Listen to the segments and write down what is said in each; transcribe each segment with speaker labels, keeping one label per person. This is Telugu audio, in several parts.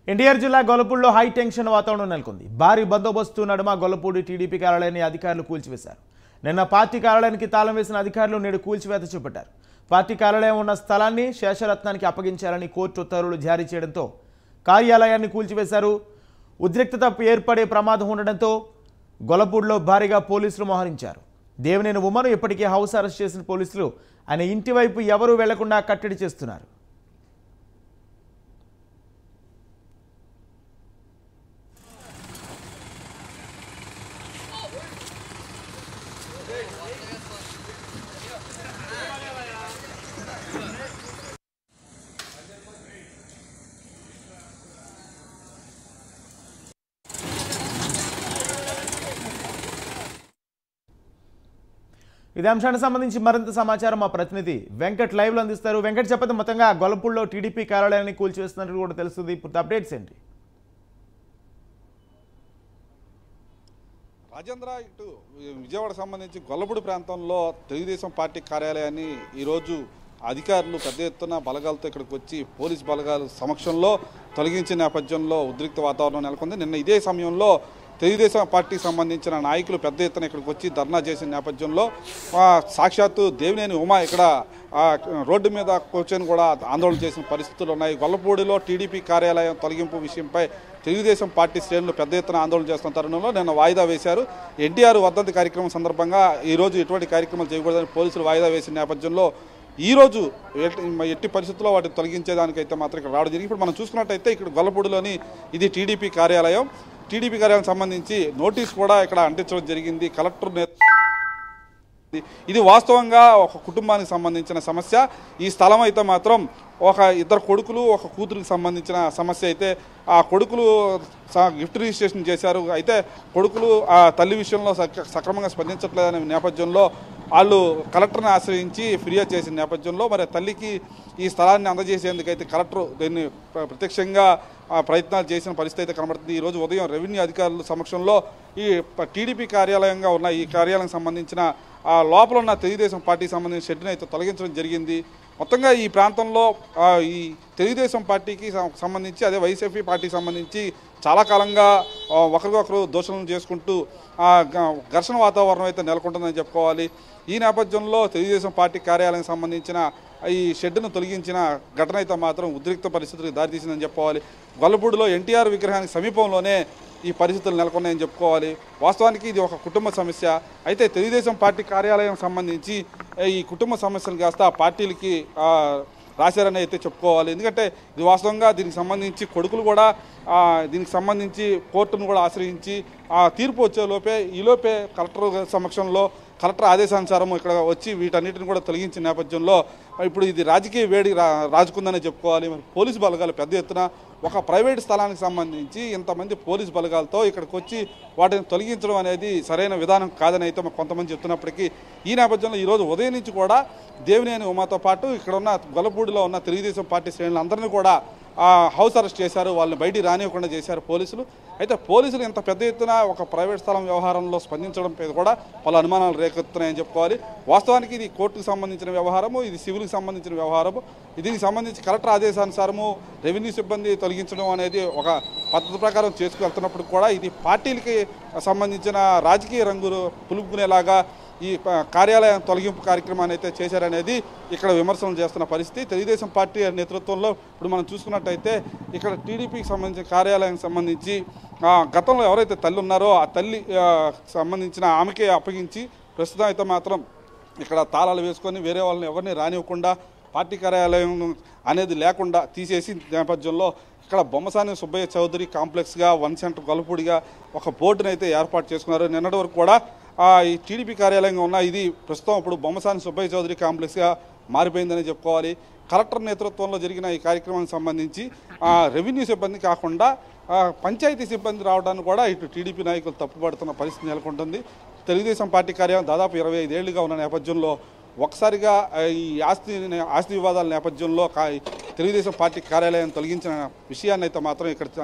Speaker 1: ఎన్టీఆర్ జిల్లా గొల్లపూడిలో హై టెన్షన్ వాతావరణం నెలకొంది భారీ బందోబస్తు నడుమ గొల్లపూడి టీడీపీ కార్యాలయాన్ని అధికారులు కూల్చివేశారు నిన్న పార్టీ కార్యాలయానికి తాళం వేసిన అధికారులు నేడు కూల్చివేత చేపట్టారు పార్టీ కార్యాలయం ఉన్న స్థలాన్ని శేషరత్నానికి అప్పగించాలని కోర్టు ఉత్తర్వులు జారీ చేయడంతో కార్యాలయాన్ని కూల్చివేశారు ఉద్రిక్తత ఏర్పడే ప్రమాదం ఉండడంతో గొల్లపూడిలో భారీగా పోలీసులు మోహరించారు దేవినేని ఉమను ఇప్పటికే హౌస్ అరెస్ట్ చేసిన పోలీసులు ఆయన ఇంటి వైపు ఎవరూ వెళ్లకుండా కట్టడి చేస్తున్నారు ఇదే అంశానికి సంబంధించి మరింత సమాచారం మా ప్రతినిధి వెంకట్ లైవ్లో అందిస్తారు వెంకట్ చెప్పదు మొత్తంగా గొల్లపూడిలో టీడీపీ కార్యాలయాన్ని కూల్చివేస్తున్నట్టు కూడా తెలుస్తుంది ఇప్పుడు అప్డేట్స్ ఏంటి
Speaker 2: రాజేంద్ర ఇటు విజయవాడ సంబంధించి గొల్లపూడి ప్రాంతంలో తెలుగుదేశం పార్టీ కార్యాలయాన్ని ఈరోజు అధికారులు పెద్ద ఎత్తున బలగాలతో ఇక్కడికి వచ్చి పోలీస్ బలగాల సమక్షంలో తొలగించిన నేపథ్యంలో ఉద్రిక్త వాతావరణం నెలకొంది నిన్న ఇదే సమయంలో తెలుగుదేశం పార్టీకి సంబంధించిన నాయకులు పెద్ద ఎత్తున ఇక్కడికి వచ్చి ధర్నా చేసిన నేపథ్యంలో ఆ, సాక్షాత్తు దేవినేని ఉమా ఇక్కడ ఆ, రోడ్డు మీద కూర్చొని కూడా ఆందోళన చేసిన పరిస్థితులు ఉన్నాయి గొల్లపూడిలో టీడీపీ కార్యాలయం తొలగింపు విషయంపై తెలుగుదేశం పార్టీ శ్రేణులు పెద్ద ఎత్తున ఆందోళన చేస్తున్న తరుణంలో నిన్న వాయిదా వేశారు ఎన్టీఆర్ వర్ధంతి కార్యక్రమం సందర్భంగా ఈరోజు ఎటువంటి కార్యక్రమాలు చేయకూడదని పోలీసులు వాయిదా వేసిన నేపథ్యంలో ఈ రోజు ఎట్టి ఎట్టి పరిస్థితుల్లో వాటిని తొలగించేదానికైతే మాత్రం ఇక్కడ రావడం జరిగింది ఇప్పుడు మనం చూసుకున్నట్టయితే ఇక్కడ గొల్లపూడిలోని ఇది టీడీపీ కార్యాలయం టీడీపీ కార్యాలయం సంబంధించి నోటీస్ కూడా ఇక్కడ అంటించడం జరిగింది కలెక్టర్ నే ఇది వాస్తవంగా ఒక కుటుంబానికి సంబంధించిన సమస్య ఈ స్థలం అయితే మాత్రం ఒక ఇద్దరు కొడుకులు ఒక కూతురికి సంబంధించిన సమస్య అయితే ఆ కొడుకులు స- గిఫ్ట్ రిజిస్ట్రేషన్ చేశారు అయితే కొడుకులు ఆ తల్లి విషయంలో సక్ర- సక్రమంగా స్పందించట్లేదనే నేపథ్యంలో వాళ్ళు కలెక్టర్ని ఆశ్రయించి ఫిర్యాదు చేసిన నేపథ్యంలో మరి తల్లికి ఈ స్థలాన్ని అందజేసేందుకైతే కలెక్టర్ దీన్ని ప్ర- ప్రత్యక్షంగా ఆ, ప్రయత్నాలు చేసిన పరిస్థితి అయితే కనబడుతుంది ఈరోజు ఉదయం రెవెన్యూ అధికారుల సమక్షంలో ఈ ప- టీడీపీ కార్యాలయంగా ఉన్న ఈ కార్యాలయం సంబంధించిన ఆ లోపల ఉన్న తెలుగుదేశం పార్టీకి సంబంధించిన షెడ్ని అయితే తొలగించడం జరిగింది మొత్తంగా ఈ ప్రాంతంలో ఆ, ఈ తెలుగుదేశం పార్టీకి సం- సంబంధించి అదే వైసీపీ పార్టీకి సంబంధించి చాలా కాలంగా ఆ, ఒకరికొకరు దోషణలు చేసుకుంటూ ఆ, గ- ఘర్షణ వాతావరణం అయితే నెలకొంటుందని చెప్పుకోవాలి ఈ నేపథ్యంలో తెలుగుదేశం పార్టీ కార్యాలయం సంబంధించిన ఈ షెడ్డును తొలగించిన ఘటన అయితే మాత్రం ఉద్రిక్త పరిస్థితులకు దారితీసిందని చెప్పుకోవాలి గొల్లపూడిలో ఎన్టీఆర్ విగ్రహానికి సమీపంలోనే ఈ పరిస్థితులు నెలకొన్నాయని చెప్పుకోవాలి వాస్తవానికి ఇది ఒక కుటుంబ సమస్య అయితే తెలుగుదేశం పార్టీ కార్యాలయం సంబంధించి ఏ, ఈ కుటుంబ సమస్యలు కాస్త ఆ పార్టీలకి ఆ, రాశారని అయితే చెప్పుకోవాలి ఎందుకంటే ఇది వాస్తవంగా దీనికి సంబంధించి కొడుకులు కూడా ఆ, దీనికి సంబంధించి కోర్టును కూడా ఆశ్రయించి ఆ తీర్పు వచ్చే లోపే ఈ లోపే కలెక్టర్ సమక్షంలో కలెక్టర్ ఆదేశానుసారం ఇక్కడ వచ్చి వీటన్నిటిని కూడా తొలగించిన నేపథ్యంలో ఇప్పుడు ఇది రాజకీయ వేడి రా రాజుకుందని చెప్పుకోవాలి మరి పోలీసు బలగాలు పెద్ద ఎత్తున ఒక ప్రైవేట్ స్థలానికి సంబంధించి ఇంతమంది పోలీసు బలగాలతో ఇక్కడికి వచ్చి వాటిని తొలగించడం అనేది సరైన విధానం కాదని అయితే మాకు కొంతమంది చెప్తున్నప్పటికీ ఈ నేపథ్యంలో ఈరోజు ఉదయం నుంచి కూడా దేవినేని ఉమాతో పాటు ఇక్కడ ఉన్న గొల్లపూడిలో ఉన్న తెలుగుదేశం పార్టీ శ్రేణులందరినీ కూడా ఆ, హౌస్ అరెస్ట్ చేశారు వాళ్ళని బయటికి రానివ్వకుండా చేశారు పోలీసులు అయితే పోలీసులు ఇంత పెద్ద ఎత్తున ఒక ప్రైవేట్ స్థలం వ్యవహారంలో స్పందించడం మీద కూడా పలు అనుమానాలు రేకెత్తున్నాయని చెప్పుకోవాలి వాస్తవానికి ఇది కోర్టుకు సంబంధించిన వ్యవహారము ఇది సివిల్కి సంబంధించిన వ్యవహారము దీనికి సంబంధించి కలెక్టర్ ఆదేశానుసారము రెవెన్యూ సిబ్బంది తొలగించడం అనేది ఒక పద్ధతి ప్రకారం చేసుకువెళ్తున్నప్పుడు కూడా ఇది పార్టీలకి సంబంధించిన రాజకీయ రంగులు పులుపుకునేలాగా ఈ ప- కార్యాలయం తొలగింపు కార్యక్రమాన్ని అయితే చేశారనేది ఇక్కడ విమర్శలు చేస్తున్న పరిస్థితి తెలుగుదేశం పార్టీ నేతృత్వంలో ఇప్పుడు మనం చూసుకున్నట్టయితే ఇక్కడ టీడీపీకి సంబంధించిన కార్యాలయం సంబంధించి ఆ, గతంలో ఎవరైతే తల్లి ఉన్నారో ఆ తల్లి ఆ, సంబంధించిన ఆమెకే అప్పగించి ప్రస్తుతం అయితే మాత్రం ఇక్కడ తాళాలు వేసుకొని వేరే వాళ్ళని ఎవరిని రానివ్వకుండా పార్టీ కార్యాలయం అనేది లేకుండా తీసేసి నేపథ్యంలో ఇక్కడ బొమ్మసాని సుబ్బయ్య చౌదరి కాంప్లెక్స్గా వన్ సెంటర్ గొల్లపూడిగా ఒక బోర్డును అయితే ఏర్పాటు చేసుకున్నారు నిన్నటి వరకు కూడా ఆ, ఈ టీడీపీ కార్యాలయంగా ఉన్న ఇది ప్రస్తుతం ఇప్పుడు బొమ్మసాని సుబ్బయ్య చౌదరి కాంప్లెక్స్గా మారిపోయిందని చెప్పుకోవాలి కలెక్టర్ నేతృత్వంలో జరిగిన ఈ కార్యక్రమానికి సంబంధించి ఆ, రెవెన్యూ సిబ్బంది కాకుండా ఆ, పంచాయతీ సిబ్బంది రావడానికి కూడా ఇటు టీడీపీ నాయకులు తప్పుపడుతున్న పరిస్థితి నెలకొంటుంది తెలుగుదేశం పార్టీ కార్యాలయం దాదాపు ఇరవై ఐదేళ్లుగా ఉన్న నేపథ్యంలో ఒకసారిగా ఆ, ఈ ఆస్తి ఆస్తి వివాదాల నేపథ్యంలో కా- తెలుగుదేశం పార్టీ కార్యాలయం తొలగించిన విషయాన్ని అయితే మాత్రం ఇక్కడ చాలా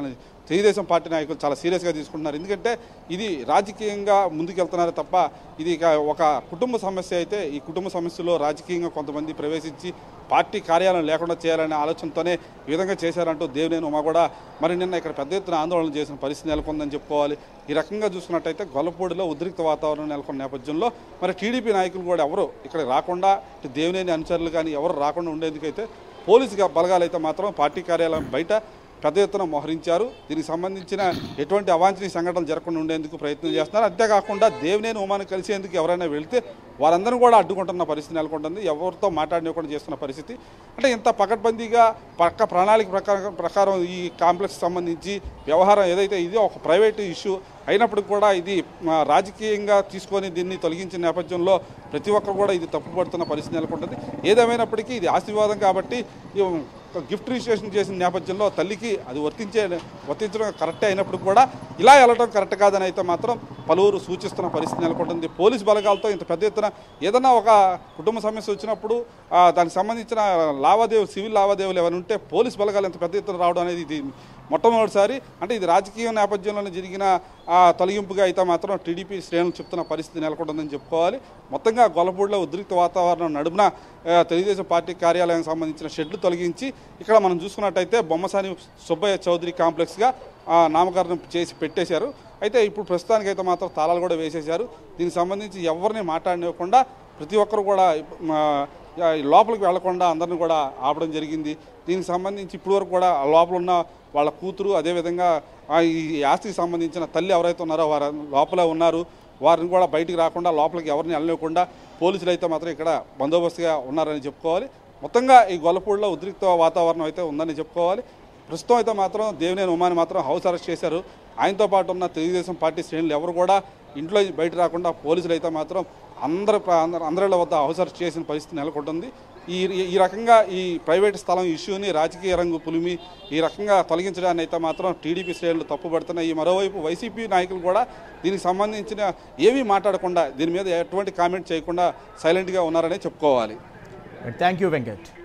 Speaker 2: తెలుగుదేశం పార్టీ నాయకులు చాలా సీరియస్గా తీసుకుంటున్నారు ఎందుకంటే ఇది రాజకీయంగా ముందుకెళ్తున్నారు తప్ప ఇది ఇక ఒక కుటుంబ సమస్య అయితే ఈ కుటుంబ సమస్యలో రాజకీయంగా కొంతమంది ప్రవేశించి పార్టీ కార్యాలయం లేకుండా చేయాలనే ఆలోచనతోనే ఈ విధంగా చేశారంటూ దేవినేని ఉమా కూడా మరి నిన్న ఇక్కడ పెద్ద ఎత్తున ఆందోళన చేసిన పరిస్థితి నెలకొందని చెప్పుకోవాలి ఈ రకంగా చూసుకున్నట్టయితే గొల్లపూడిలో ఉద్రిక్త వాతావరణం నెలకొన్న నేపథ్యంలో మరి టీడీపీ నాయకులు కూడా ఎవరు ఇక్కడ రాకుండా ఇటు దేవినేని అనుచరులు కానీ ఎవరు రాకుండా ఉండేందుకైతే పోలీసు బలగాలు అయితే మాత్రం పార్టీ కార్యాలయం బయట పెద్ద ఎత్తున మోహరించారు దీనికి సంబంధించిన ఎటువంటి అవాంఛనీయ సంఘటనలు జరగకుండా ఉండేందుకు ప్రయత్నం చేస్తున్నారు అంతేకాకుండా దేవినేని ఉమాను కలిసేందుకు ఎవరైనా వెళితే వారందరూ కూడా అడ్డుకుంటున్న పరిస్థితి నెలకొంటుంది ఎవరితో మాట్లాడనివ్వకుండా చేస్తున్న పరిస్థితి అంటే ఇంత పకడ్బందీగా పక్క ప్రణాళిక ప్రకారం ప్రకారం ఈ కాంప్లెక్స్ సంబంధించి వ్యవహారం ఏదైతే ఇదో ఒక ప్రైవేట్ ఇష్యూ అయినప్పటికీ కూడా ఇది ఆ, రాజకీయంగా తీసుకొని దీన్ని తొలగించిన నేపథ్యంలో ప్రతి ఒక్కరు కూడా ఇది తప్పుపడుతున్న పరిస్థితి నెలకొంటుంది ఏదేమైనప్పటికీ ఇది ఆస్తి వివాదం కాబట్టి ఈ ఒక గిఫ్ట్ రిజిస్ట్రేషన్ చేసిన నేపథ్యంలో తల్లికి అది వర్తించే వర్తించడం కరెక్టే అయినప్పుడు కూడా ఇలా వెళ్ళడం కరెక్ట్ కాదని అయితే మాత్రం పలువురు సూచిస్తున్న పరిస్థితి నెలకొంటుంది పోలీస్ బలగాలతో ఇంత పెద్ద ఎత్తున ఏదైనా ఒక కుటుంబ సమస్య వచ్చినప్పుడు ఆ, దానికి సంబంధించిన లావాదేవీలు సివిల్ లావాదేవీలు ఏమైనా ఉంటే పోలీస్ బలగాలు ఇంత పెద్ద ఎత్తున రావడం అనేది ఇది మొట్టమొదటిసారి అంటే ఇది రాజకీయ నేపథ్యంలోనే జరిగిన ఆ, తొలగింపుగా అయితే మాత్రం టీడీపీ శ్రేణులు చెప్తున్న పరిస్థితి నెలకొంటుందని చెప్పుకోవాలి మొత్తంగా గొల్లపూడిలో ఉద్రిక్త వాతావరణం నడుమున ఆ, తెలుగుదేశం పార్టీ కార్యాలయానికి సంబంధించిన షెడ్లు తొలగించి ఇక్కడ మనం చూసుకున్నట్టయితే బొమ్మసాని సుబ్బయ్య చౌదరి కాంప్లెక్స్గా ఆ, నామకరణం చేసి పెట్టేశారు అయితే ఇప్పుడు ప్రస్తుతానికి అయితే మాత్రం తాళాలు కూడా వేసేశారు దీనికి సంబంధించి ఎవరిని మాట్లాడనివ్వకుండా ప్రతి ఒక్కరు కూడా ఆ, ఆ, లోపలికి వెళ్లకుండా అందరిని కూడా ఆపడం జరిగింది దీనికి సంబంధించి ఇప్పటి వరకు కూడా ఆ లోపల ఉన్న వాళ్ళ కూతురు అదేవిధంగా ఆ, ఈ ఆస్తికి సంబంధించిన తల్లి ఎవరైతే ఉన్నారో వారు లోపలే ఉన్నారు వారిని కూడా బయటికి రాకుండా లోపలికి ఎవరిని వెళ్ళనివ్వకుండా పోలీసులు అయితే మాత్రం ఇక్కడ బందోబస్తుగా ఉన్నారని చెప్పుకోవాలి మొత్తంగా ఈ గొల్లపూడిలో ఉద్రిక్త వాతావరణం అయితే ఉందని చెప్పుకోవాలి ప్రస్తుతం అయితే మాత్రం దేవినేని ఉమాని మాత్రం హౌస్ అరెస్ట్ చేశారు ఆయనతో పాటు ఉన్న తెలుగుదేశం పార్టీ శ్రేణులు ఎవరు కూడా ఇంట్లో బయట రాకుండా పోలీసులు అయితే మాత్రం అందరు ప్ర- అందరు అందరిల వద్ద హౌస్ అరెస్ట్ చేసిన పరిస్థితి నెలకొంటుంది ఈ ఈ రకంగా ఈ ప్రైవేట్ స్థలం ఇష్యూని రాజకీయ రంగు పులిమి ఈ రకంగా తొలగించడాన్ని అయితే మాత్రం టీడీపీ శ్రేణులు తప్పుపడుతున్నాయి ఈ మరోవైపు వైసీపీ నాయకులు కూడా దీనికి సంబంధించిన ఏమీ మాట్లాడకుండా దీని మీద ఎటువంటి కామెంట్ చేయకుండా సైలెంట్గా ఉన్నారని చెప్పుకోవాలి
Speaker 1: థ్యాంక్ యూ వెంకట్